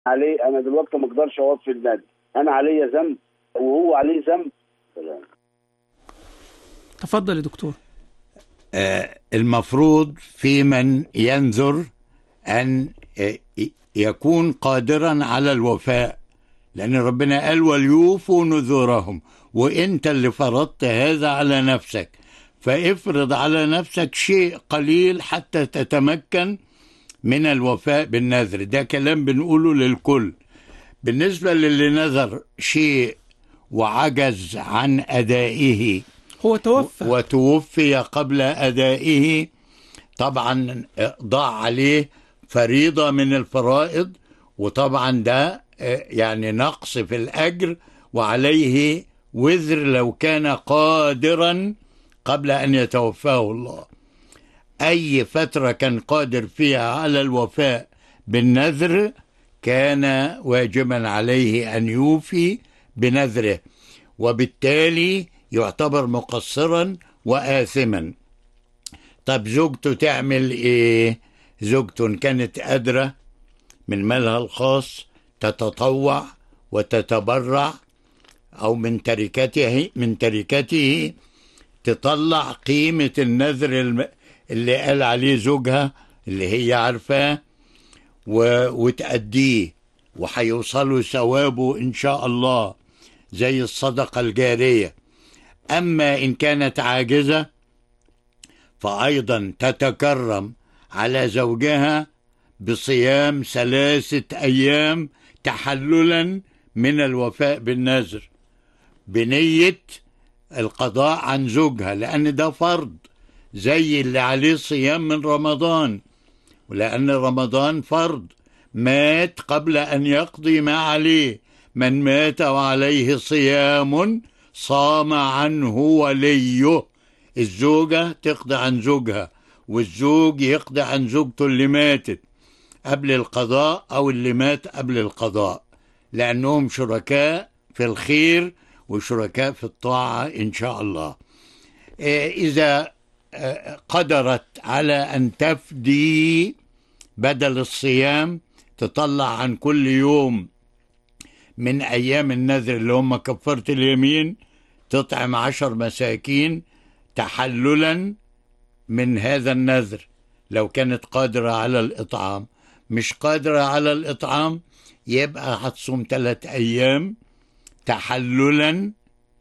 عليه انا دلوقتي ما اقدرش اوفي النادي انا عليا ذنب وهو عليه ذنب سلام تفضل يا دكتور آه، المفروض في من ينذر أن آه، يكون قادرا على الوفاء لأن ربنا قال وليوفوا نذورهم وإنت اللي فرضت هذا على نفسك فافرض على نفسك شيء قليل حتى تتمكن من الوفاء بالنذر ده كلام بنقوله للكل بالنسبة للي نذر شيء وعجز عن أدائه هو توفى وتوفي قبل أدائه طبعا ضاع عليه فريضة من الفرائض وطبعا ده آه، يعني نقص في الأجر وعليه وزر لو كان قادرا قبل أن يتوفاه الله أي فترة كان قادر فيها على الوفاء بالنذر كان واجبا عليه أن يوفي بنذره وبالتالي يعتبر مقصرا وآثما طب زوجته تعمل ايه زوجته إن كانت قادرة من مالها الخاص تتطوع وتتبرع او من تركته من تركته تطلع قيمة النذر الم- اللي قال عليه زوجها اللي هي عارفاه و- وتأديه وهيوصلوا ثوابه إن شاء الله زي الصدقة الجارية أما إن كانت عاجزة فأيضا تتكرم على زوجها بصيام ثلاثة أيام تحللا من الوفاء بالنذر بنية القضاء عن زوجها لأن ده فرض زي اللي عليه صيام من رمضان ولأن رمضان فرض مات قبل أن يقضي ما عليه من مات وعليه صيام صام عنه وليه الزوجة تقضي عن زوجها والزوج يقضي عن زوجته اللي ماتت قبل القضاء أو اللي مات قبل القضاء لأنهم شركاء في الخير وشركاء في الطاعة إن شاء الله آه، إذا آه، قدرت على أن تفدي بدل الصيام تطلع عن كل يوم من أيام النذر اللي هم كفارة اليمين تطعم عشر مساكين تحللا من هذا النذر لو كانت قادرة على الإطعام مش قادرة على الإطعام يبقى هتصوم ثلاث أيام تحللا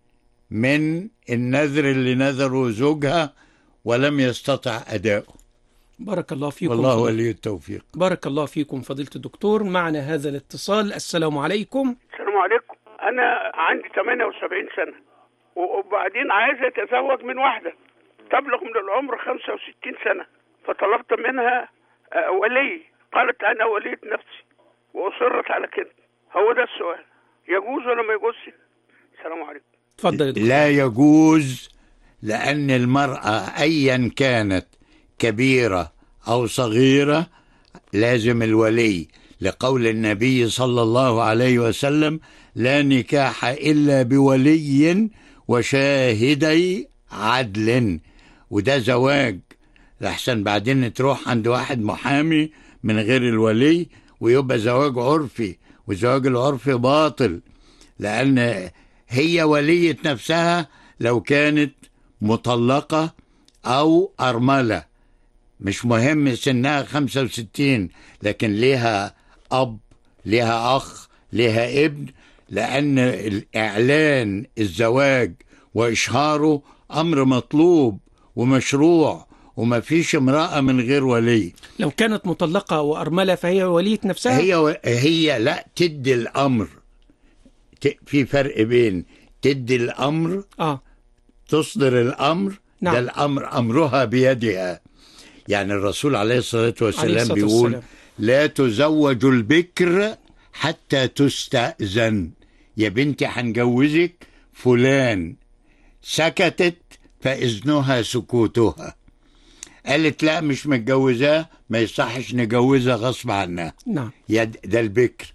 من النذر اللي نذره زوجها ولم يستطع أداؤه بارك الله فيكم والله فضيلة- ولي التوفيق بارك الله فيكم فضيلة الدكتور معنا هذا الاتصال السلام عليكم السلام عليكم انا عندي 78 سنه وبعدين عايز اتزوج من واحده تبلغ من العمر 65 سنه فطلبت منها آه، ولي قالت انا ولية نفسي واصرت على كده هو ده السؤال يجوز ولا ما يجوزش السلام عليكم اتفضل يا دكتور لا يجوز لأن المرأة أيا كانت كبيرة أو صغيرة لازم الولي لقول النبي صلى الله عليه وسلم لا نكاح إلا بولي وشاهدي عدل وده زواج لحسن بعدين تروح عند واحد محامي من غير الولي ويبقى زواج عرفي وزواج العرفي باطل لأن هي ولية نفسها لو كانت مطلقة أو أرملة مش مهم سنها 65 لكن ليها أب ليها أخ ليها ابن لأن الإعلان الزواج وإشهاره أمر مطلوب ومشروع وما فيش امرأة من غير ولي لو كانت مطلقة وأرملة فهي ولية نفسها هي هي لا تدي الأمر ت- في فرق بين تدي الأمر آه تصدر الأمر نعم. ده الأمر أمرها بيدها يعني الرسول عليه الصلاة عليه والسلام الصلاة بيقول والسلام. لا تزوج البكر حتى تستأذن يا بنتي هنجوزك فلان سكتت فإذنها سكوتها قالت لا مش متجوزاه ما يصحش نجوزها غصب عنها نعم يد ده البكر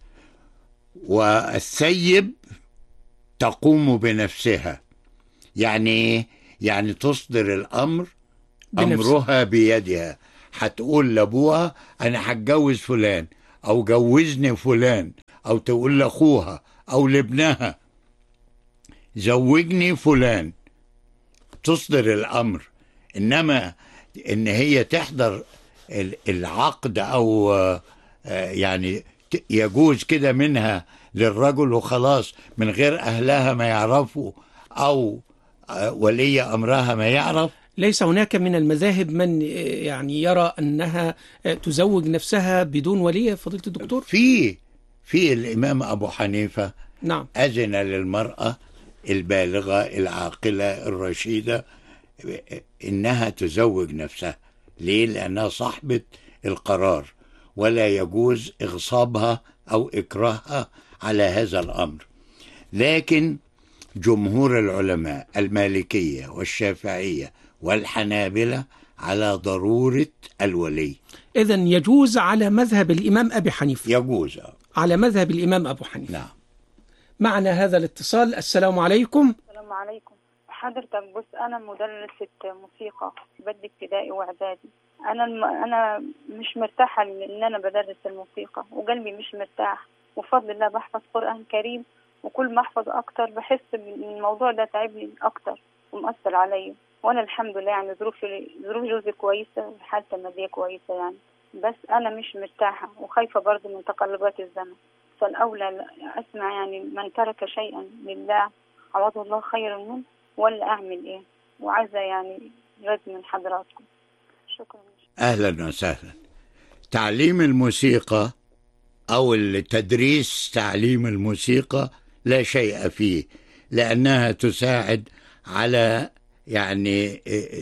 والثيب تقوم بنفسها يعني ايه يعني تصدر الامر بنفسها. امرها بيدها هتقول لابوها انا هتجوز فلان أو جوزني فلان أو تقول لأخوها أو لابنها زوجني فلان تصدر الأمر إنما إن هي تحضر ال- العقد أو آه، آه، يعني ت- يجوز كده منها للرجل وخلاص من غير أهلها ما يعرفوا أو آه، ولي أمرها ما يعرف ليس هناك من المذاهب من آه، يعني يرى أنها آه، تزوج نفسها بدون ولي يا فضيلة الدكتور في في الإمام أبو حنيفة نعم أذن للمرأة البالغة العاقلة الرشيدة إنها تزوج نفسها ليه؟ لأنها صاحبة القرار ولا يجوز إغصابها أو إكراهها على هذا الأمر لكن جمهور العلماء المالكية والشافعية والحنابلة على ضرورة الولي إذا يجوز على مذهب الإمام أبي حنيفة يجوز على مذهب الإمام أبو حنيفة نعم معنا هذا الاتصال السلام عليكم السلام عليكم حضرتك بص انا مدرسة موسيقى بدي ابتدائي واعدادي انا الم... انا مش مرتاحة ان انا بدرس الموسيقى وقلبي مش مرتاح وفضل الله بحفظ قرآن كريم وكل ما احفظ اكتر بحس ان الموضوع ده تعبني اكتر ومؤثر عليا وانا الحمد لله يعني ظروفي ظروف جوزي كويسة وحالتي المادية كويسة يعني بس انا مش مرتاحة وخايفة برضه من تقلبات الزمن فالاولى لا- اسمع يعني من ترك شيئا لله عوضه الله خيرا منه ولا اعمل ايه وعايزه يعني رد من حضراتكم شكرا أهلا وسهلا تعليم الموسيقى أو التدريس تعليم الموسيقى لا شيء فيه لأنها تساعد على يعني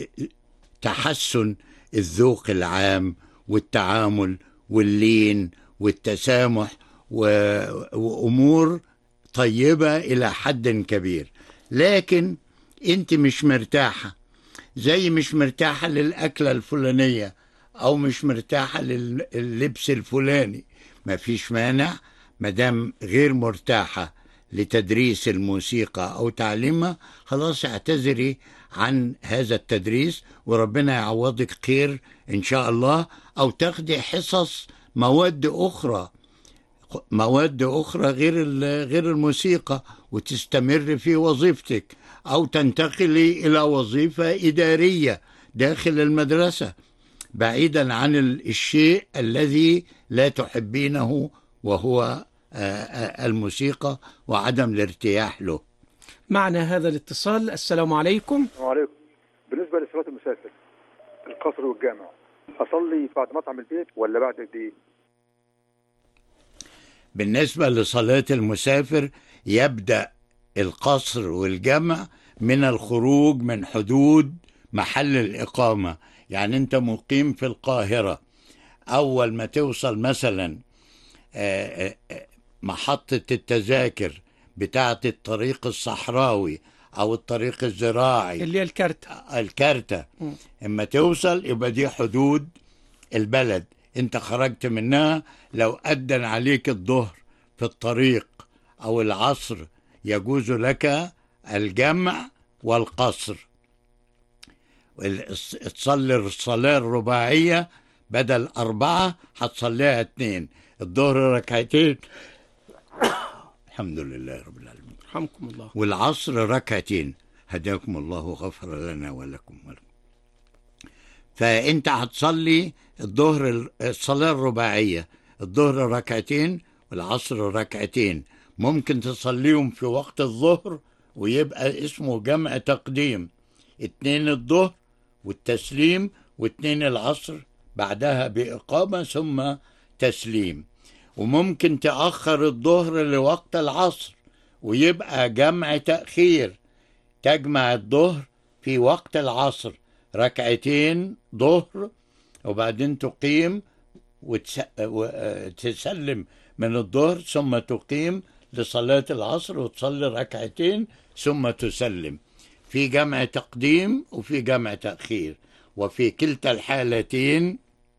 تحسن الذوق العام والتعامل واللين والتسامح و- وأمور طيبة إلى حد كبير لكن أنت مش مرتاحة زي مش مرتاحة للأكلة الفلانية أو مش مرتاحة لللبس الفلاني ما فيش مانع مدام غير مرتاحة لتدريس الموسيقى أو تعليمها خلاص اعتذري عن هذا التدريس وربنا يعوضك خير إن شاء الله أو تاخدي حصص مواد أخرى مواد أخرى غير ال- غير الموسيقى وتستمر في وظيفتك أو تنتقلي إلى وظيفة إدارية داخل المدرسة بعيدا عن ال- الشيء الذي لا تحبينه وهو آه، آه، الموسيقى وعدم الارتياح له معنا هذا الاتصال السلام عليكم السلام عليكم بالنسبه لصلاه المسافر القصر والجامع اصلي بعد مطعم البيت ولا بعد قد ايه بالنسبة لصلاة المسافر يبدأ القصر والجمع من الخروج من حدود محل الإقامة يعني أنت مقيم في القاهرة أول ما توصل مثلا آه، آه، آه، محطة التذاكر بتاعة الطريق الصحراوي أو الطريق الزراعي اللي هي الكارتة الكارتة مم. اما توصل يبقى دي حدود البلد انت خرجت منها لو أدن عليك الظهر في الطريق أو العصر يجوز لك الجمع والقصر ال- تصلي الصلاة الرباعية بدل أربعة هتصليها اتنين الظهر ركعتين الحمد لله رب العالمين رحمكم الله والعصر ركعتين هداكم الله وغفر لنا ولكم ولكم فانت هتصلي الظهر الصلاه الرباعيه الظهر ركعتين والعصر ركعتين ممكن تصليهم في وقت الظهر ويبقى اسمه جمع تقديم اتنين الظهر والتسليم واتنين العصر بعدها بإقامة ثم تسليم وممكن تأخر الظهر لوقت العصر ويبقى جمع تأخير تجمع الظهر في وقت العصر ركعتين ظهر وبعدين تقيم وتسلم من الظهر ثم تقيم لصلاة العصر وتصلي ركعتين ثم تسلم في جمع تقديم وفي جمع تأخير وفي كلتا الحالتين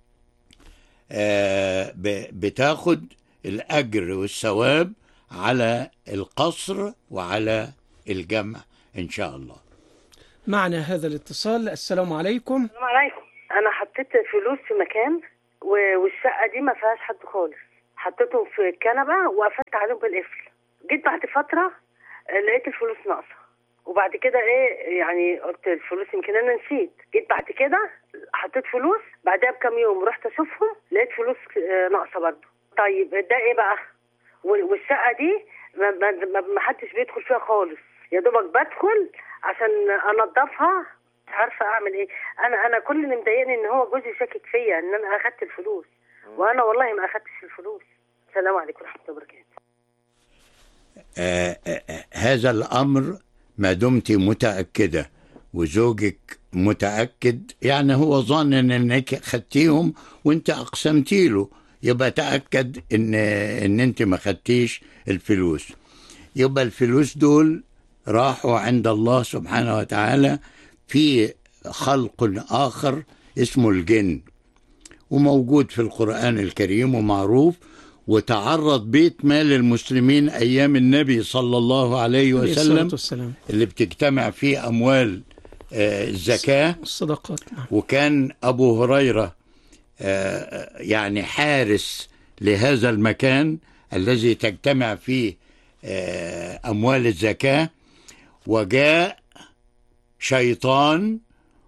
آه، ب- بتاخد الأجر والثواب على القصر وعلى الجمع إن شاء الله معنا هذا الاتصال السلام عليكم السلام عليكم انا حطيت فلوس في مكان و- والشقه دي ما فيهاش حد خالص حطيتهم في الكنبه وقفلت عليهم بالقفل جيت بعد فتره آه، لقيت الفلوس ناقصه وبعد كده ايه يعني قلت الفلوس يمكن انا نسيت جيت بعد كده حطيت فلوس بعدها بكام يوم رحت اشوفهم لقيت فلوس آه، ناقصه برضه طيب ده ايه بقى وال- والشقه دي ما, ما, ما, ما حدش بيدخل فيها خالص يا دوبك بدخل عشان انضفها مش عارفه اعمل ايه انا انا كل اللي مضايقني ان هو جوزي شاكك فيا ان انا اخدت الفلوس وانا والله ما اخدتش الفلوس السلام عليكم ورحمه الله وبركاته آه، آه، آه، هذا الأمر ما دمت متأكدة وزوجك متأكد يعني هو ظن انك خدتيهم وانت اقسمتي له يبقى تأكد ان ان انت ما خدتيش الفلوس يبقى الفلوس دول راحوا عند الله سبحانه وتعالى في خلق آخر اسمه الجن وموجود في القرآن الكريم ومعروف وتعرض بيت مال المسلمين أيام النبي صلى الله عليه عليه الصلاة وسلم والسلام اللي بتجتمع فيه أموال آه، الزكاة الصدقات نعم وكان أبو هريرة آه، يعني حارس لهذا المكان الذي تجتمع فيه آه، أموال الزكاة وجاء شيطان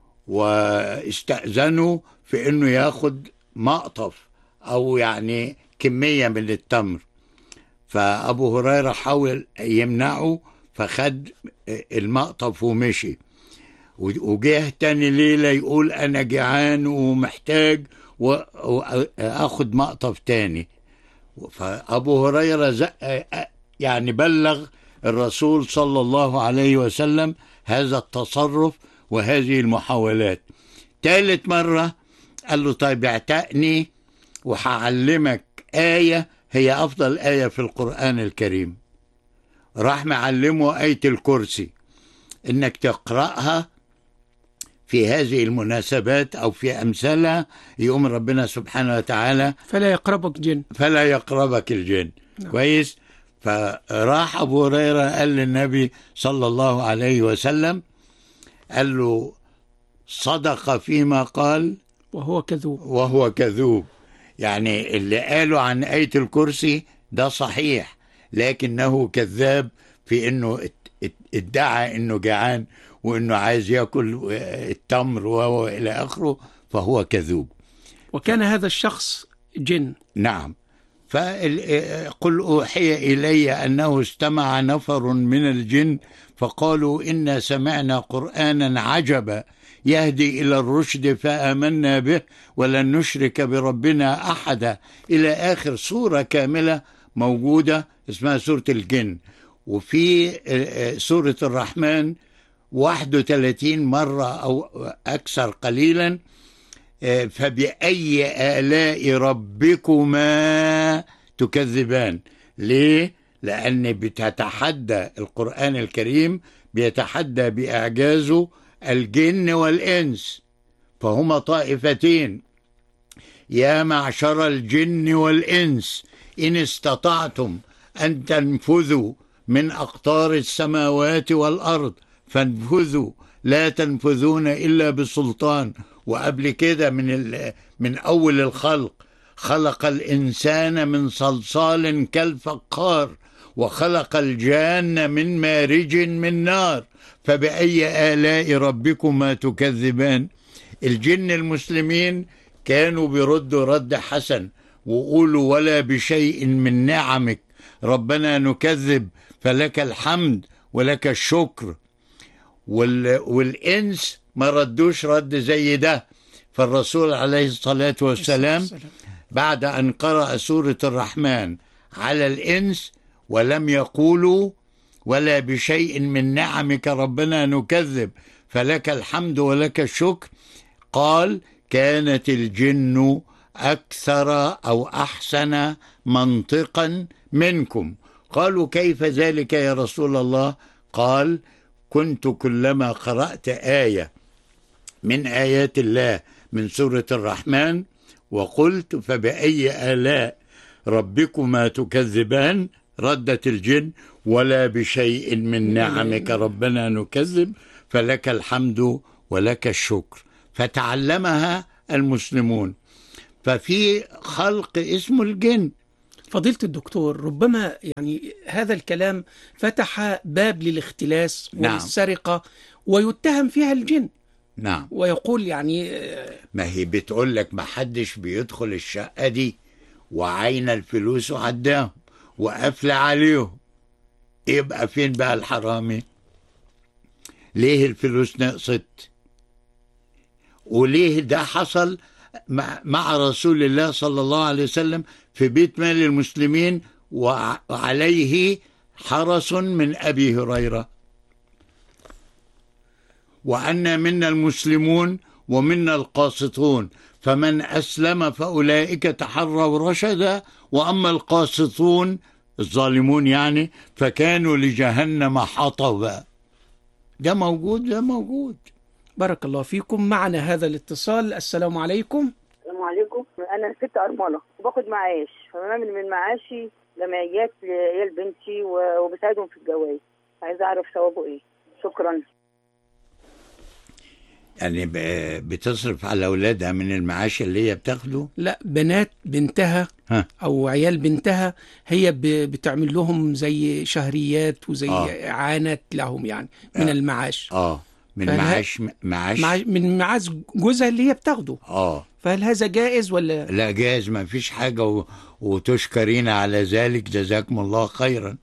واستأذنوا في أنه ياخد مقطف أو يعني كمية من التمر فأبو هريرة حاول يمنعه فخد المقطف ومشي وجه تاني ليلة يقول أنا جعان ومحتاج و- وأخد مقطف تاني فأبو هريرة زق يعني بلغ الرسول صلى الله عليه وسلم هذا التصرف وهذه المحاولات ثالث مرة قال له طيب اعتقني وهعلمك آية هي أفضل آية في القرآن الكريم راح معلمه آية الكرسي إنك تقرأها في هذه المناسبات أو في أمثالها يقوم ربنا سبحانه وتعالى فلا يقربك جن فلا يقربك الجن نعم. كويس فراح أبو هريرة قال للنبي صلى الله عليه وسلم قال له صدق فيما قال وهو كذوب وهو كذوب يعني اللي قالوا عن آية الكرسي ده صحيح لكنه كذاب في انه ات- ات- ادعى انه جعان وانه عايز ياكل آه، التمر وهو الى اخره فهو كذوب وكان هذا الشخص جن نعم فقل أوحي إلي أنه استمع نفر من الجن فقالوا إنا سمعنا قرآنا عجبا يهدي إلى الرشد فآمنا به ولن نشرك بربنا أحدا إلى آخر سورة كاملة موجودة اسمها سورة الجن وفي آه، آه، سورة الرحمن 31 مرة أو أكثر قليلاً فبأي آلاء ربكما تكذبان ليه؟ لأن بتتحدى القرآن الكريم بيتحدى بإعجازه الجن والإنس فهما طائفتين يا معشر الجن والإنس إن استطعتم أن تنفذوا من أقطار السماوات والأرض فانفذوا لا تنفذون إلا بسلطان وقبل كده من ال- من أول الخلق خلق الإنسان من صلصال كالفقار وخلق الجان من مارج من نار فبأي آلاء ربكما تكذبان الجن المسلمين كانوا بيردوا رد حسن وقولوا ولا بشيء من نعمك ربنا نكذب فلك الحمد ولك الشكر وال... والإنس ما ردوش رد زي ده فالرسول عليه الصلاة والسلام بعد أن قرأ سورة الرحمن على الإنس ولم يقولوا ولا بشيء من نعمك ربنا نكذب فلك الحمد ولك الشكر قال كانت الجن أكثر أو أحسن منطقا منكم قالوا كيف ذلك يا رسول الله قال كنت كلما قرأت آية من آيات الله من سورة الرحمن وقلت فبأي آلاء ربكما تكذبان ردت الجن ولا بشيء من نعمك ربنا نكذب فلك الحمد ولك الشكر فتعلمها المسلمون ففي خلق اسمه الجن فضيلة الدكتور ربما يعني هذا الكلام فتح باب للاختلاس نعم. والسرقة ويتهم فيها الجن نعم ويقول يعني آه، ما هي بتقول لك ما حدش بيدخل الشقة دي وعين الفلوس وعداهم وقفل عليهم يبقى فين بقى الحرامي ليه الفلوس نقصت وليه ده حصل مع, مع رسول الله صلى الله عليه وسلم في بيت مال المسلمين وع- وعليه حرس من أبي هريرة وأن منا المسلمون ومنا القاسطون فمن أسلم فأولئك تحروا رشدا وأما القاسطون الظالمون يعني فكانوا لجهنم حطبا ده موجود ده موجود بارك الله فيكم معنا هذا الاتصال السلام عليكم السلام عليكم انا ست ارمله وباخد معاش فانا من من معاشي جمعيات لعيال بنتي و- وبساعدهم في الجواز عايزه اعرف ثوابه ايه شكرا يعني ب- بتصرف على أولادها من المعاش اللي هي بتاخده لا بنات بنتها ها. او عيال بنتها هي ب- بتعمل لهم زي شهريات وزي آه. اعانات لهم يعني من آه. المعاش اه من فهل- معاش معاش مع من معاش جوزها اللي هي بتاخده اه فهل هذا جائز ولا لا جاز ما فيش حاجة و... وتشكرين على ذلك جزاكم الله خيرا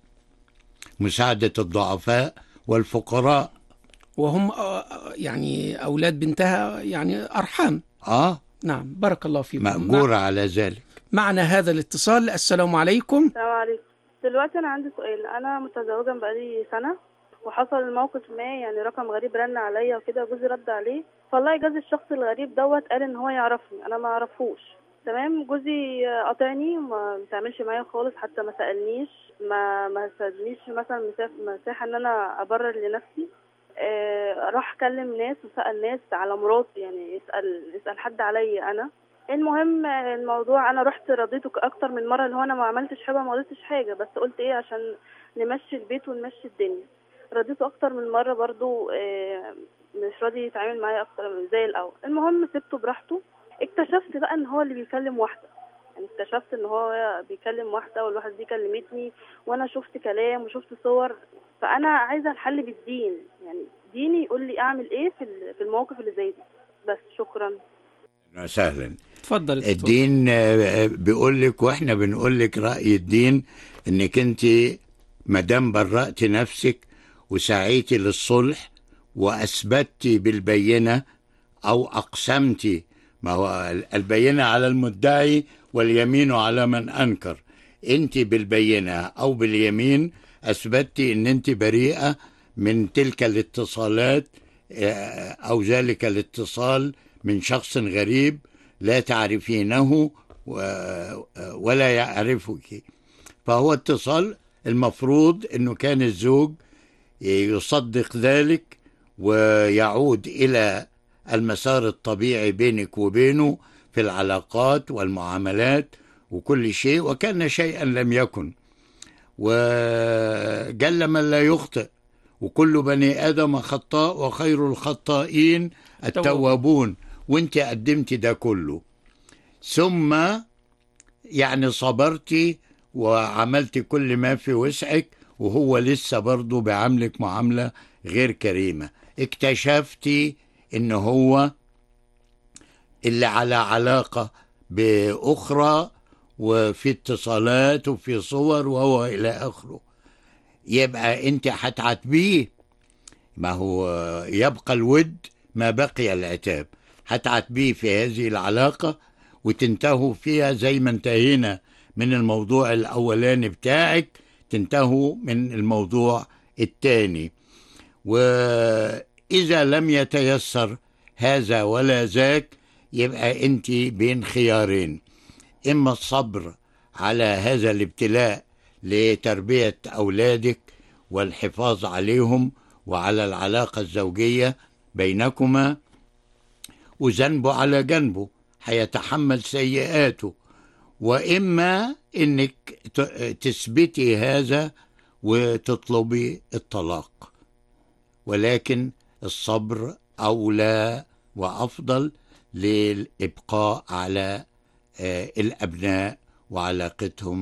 مساعدة الضعفاء والفقراء وهم آه، يعني اولاد بنتها يعني ارحام اه نعم بارك الله فيكم مأجورة على ذلك معنا هذا الاتصال السلام عليكم السلام عليكم دلوقتي انا عندي سؤال انا متزوجه بقالي سنه وحصل موقف ما يعني رقم غريب رن عليا وكده جوزي رد عليه فالله جاز الشخص الغريب دوت قال ان هو يعرفني انا ما اعرفوش تمام جوزي قاطعني وما بيتعاملش معايا خالص حتى ما سالنيش ما ما سابنيش مثلا مساف- مساحه ان انا ابرر لنفسي آه راح كلم ناس وسال ناس على مراتي يعني يسال يسال حد عليا انا المهم الموضوع انا رحت رضيته اكتر من مره اللي هو انا ما عملتش حاجه ما قلتش حاجه بس قلت ايه عشان نمشي البيت ونمشي الدنيا رضيته اكتر من مره برضو آه، مش راضي يتعامل معايا اكتر زي الاول المهم سبته براحته اكتشفت بقى ان هو اللي بيكلم واحده يعني اكتشفت ان هو بيكلم واحده والواحده دي كلمتني وانا شفت كلام وشفت صور فانا عايزه الحل بالدين يعني ديني يقول لي اعمل ايه في ال- في المواقف اللي زي دي بس شكرا وسهلا اتفضل الدكتور. الدين آه، بيقول لك واحنا بنقول لك رأي الدين انك انت ما دام برأت نفسك وسعيتي للصلح واثبتي بالبينه او اقسمتي ما هو البينه على المدعي واليمين على من انكر انت بالبينه او باليمين اثبتي ان انت بريئه من تلك الاتصالات آه، او ذلك الاتصال من شخص غريب لا تعرفينه و- ولا يعرفك فهو اتصال المفروض انه كان الزوج يصدق ذلك ويعود الى المسار الطبيعي بينك وبينه في العلاقات والمعاملات وكل شيء وكان شيئا لم يكن وجل من لا يخطئ وكل بني ادم خطاء وخير الخطائين التوابون وانت قدمت ده كله ثم يعني صبرتي وعملت كل ما في وسعك وهو لسه برضه بعملك معاملة غير كريمة اكتشفتي ان هو اللي على علاقة بأخرى وفي اتصالات وفي صور وهو إلى آخره يبقى أنت هتعاتبيه ما هو يبقى الود ما بقي العتاب هتعاتبيه في هذه العلاقة وتنتهوا فيها زي ما انتهينا من الموضوع الأولاني بتاعك تنتهوا من الموضوع الثاني وإذا لم يتيسر هذا ولا ذاك يبقى أنت بين خيارين إما الصبر على هذا الابتلاء لتربية أولادك والحفاظ عليهم وعلى العلاقة الزوجية بينكما وذنبه على جنبه هيتحمل سيئاته وإما إنك ت- تثبتي هذا وتطلبي الطلاق ولكن الصبر أولى وأفضل للإبقاء على آه، الأبناء وعلاقتهم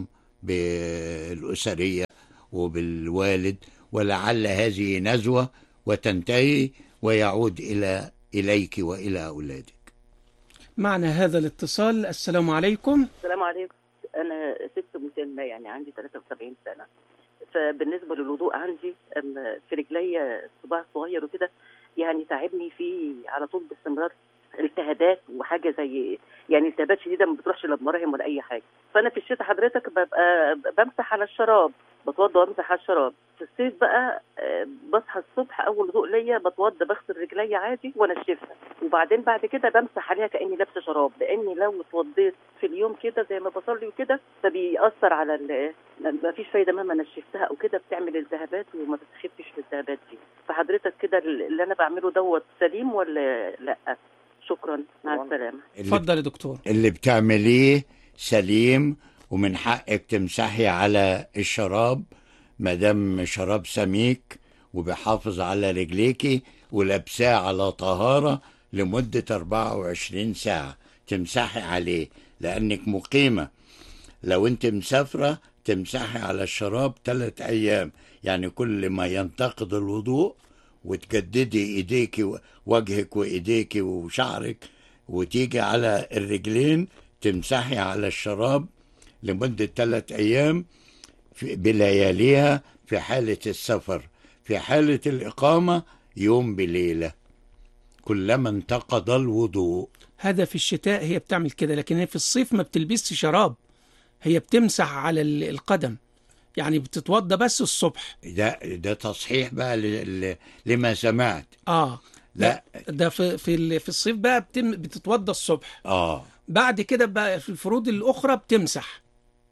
بالأسرية وبالوالد ولعل هذه نزوة وتنتهي ويعود إلى إليك وإلى أولادك معنا هذا الاتصال السلام عليكم السلام عليكم انا ست مسنه يعني عندي 73 سنه فبالنسبه للوضوء عندي أم في رجليا صباع صغير وكده يعني تعبني فيه على طول باستمرار التهابات وحاجه زي يعني التهابات شديده ما بتروحش لا بمراهم ولا اي حاجه فانا في الشتاء حضرتك ببقى بمسح على الشراب بتوضى وامسح على الشراب في الصيف بقى آه، بصحى الصبح اول وضوء ليا بتوضى بغسل رجليا عادي وانشفها وبعدين بعد كده بمسح عليها كاني لابسه شراب لاني لو اتوضيت في اليوم كده زي ما بصلي وكده فبيأثر على ال ما فيش فايده مهما نشفتها او كده بتعمل التهابات وما بتخفش في الالتهابات دي فحضرتك كده اللي انا بعمله دوت سليم ولا لا شكرا مع السلامه اتفضل يا دكتور اللي بتعمليه سليم ومن حقك تمسحي على الشراب ما دام شراب سميك وبيحافظ على رجليكي ولابساه على طهارة لمدة 24 ساعة تمسحي عليه لأنك مقيمة لو انت مسافرة تمسحي على الشراب ثلاث أيام يعني كل ما ينتقد الوضوء وتجددي ايديك وجهك وايديك وشعرك وتيجي على الرجلين تمسحي على الشراب لمدة ثلاث أيام في- بلياليها في حالة السفر في حالة الإقامة يوم بليلة كلما انتقض الوضوء هذا في الشتاء هي بتعمل كده لكن هي في الصيف ما بتلبسش شراب هي بتمسح على ال- القدم يعني بتتوضى بس الصبح ده ده تصحيح بقى ل- ل- لما سمعت اه لا ده في في ال- في الصيف بقى بتم بتتوضى الصبح اه بعد كده بقى في الفروض الاخرى بتمسح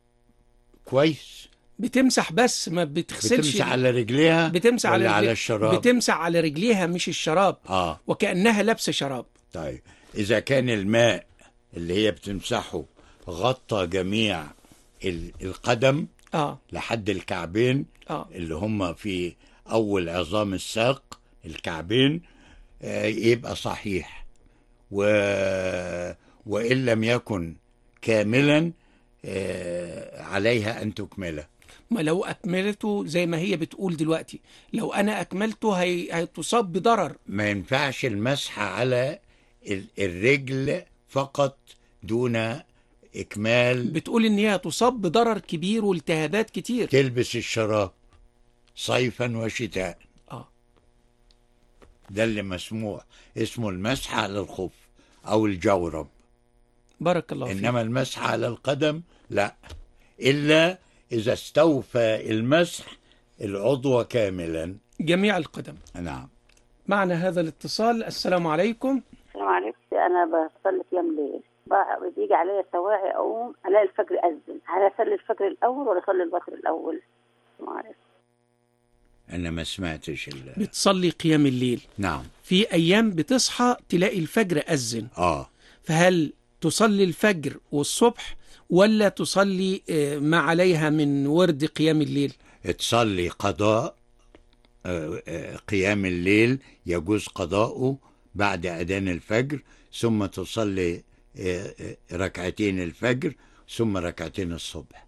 كويس بتمسح بس ما بتغسلش بتمسح على رجليها بتمسح على ولا على رجلي- الشراب بتمسح على رجليها مش الشراب اه وكأنها لابسة شراب طيب إذا كان الماء اللي هي بتمسحه غطى جميع ال- القدم اه لحد الكعبين اه اللي هم في أول عظام الساق الكعبين آه، يبقى صحيح و... وإن لم يكن كاملا آه، عليها أن تكمله ما لو أكملته زي ما هي بتقول دلوقتي لو أنا أكملته هي... هتصاب بضرر ما ينفعش المسح على ال- الرجل فقط دون إكمال بتقول إن هي هتصاب بضرر كبير والتهابات كتير تلبس الشراب صيفا وشتاء اه ده اللي مسموح اسمه المسح على الخف أو الجورب بارك الله فيك إنما المسح على القدم لا إلا إذا استوفى المسح العضو كاملا جميع القدم نعم معنا هذا الاتصال السلام عليكم السلام عليكم انا بصلي قيام ليل بقى بيجي عليا السواعي اقوم الاقي الفجر اذن هل اصلي الفجر الاول ولا اصلي الوتر الاول؟ السلام عليكم أنا ما سمعتش ال... بتصلي قيام الليل نعم في أيام بتصحى تلاقي الفجر أذن آه فهل تصلي الفجر والصبح ولا تصلي آه، ما عليها من ورد قيام الليل تصلي قضاء آه، آه، قيام الليل يجوز قضاؤه بعد أذان الفجر ثم تصلي آه، آه، ركعتين الفجر ثم ركعتين الصبح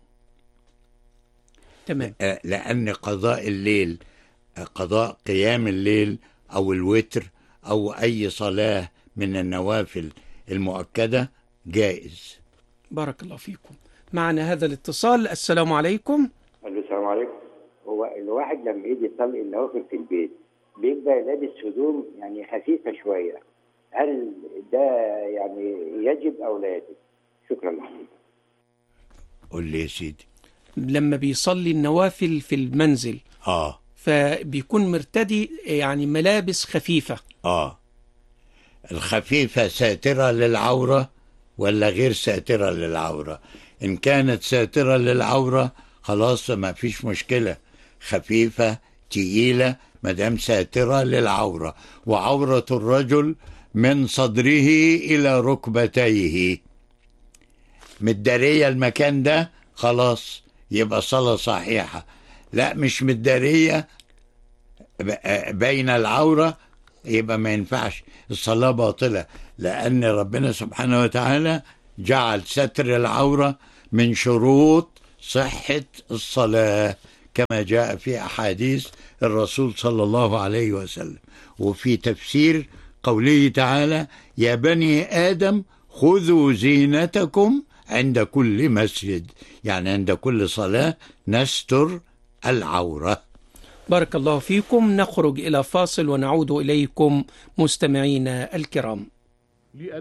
تمام آه، لأن قضاء الليل آه، قضاء قيام الليل أو الوتر أو أي صلاة من النوافل المؤكدة جائز بارك الله فيكم معنا هذا الاتصال السلام عليكم السلام عليكم هو الواحد لما يجي يصلي النوافل في البيت بيبقى لابس هدوم يعني خفيفه شويه هل ده يعني يجب او لا يجب؟ شكرا لحضرتك قول لي يا سيدي لما بيصلي النوافل في المنزل آه فبيكون مرتدي يعني ملابس خفيفة آه الخفيفة ساترة للعورة ولا غير ساترة للعورة إن كانت ساترة للعورة خلاص ما فيش مشكلة خفيفة تقيلة مدام ساترة للعورة وعورة الرجل من صدره إلى ركبتيه متدارية المكان ده خلاص يبقى صلاة صحيحة لا مش متدارية ب- بين العورة يبقى ما ينفعش الصلاة باطلة لأن ربنا سبحانه وتعالى جعل ستر العورة من شروط صحة الصلاة كما جاء في أحاديث الرسول صلى الله عليه وسلم وفي تفسير قوله تعالى يا بني آدم خذوا زينتكم عند كل مسجد يعني عند كل صلاة نستر العورة بارك الله فيكم نخرج إلى فاصل ونعود إليكم مستمعينا الكرام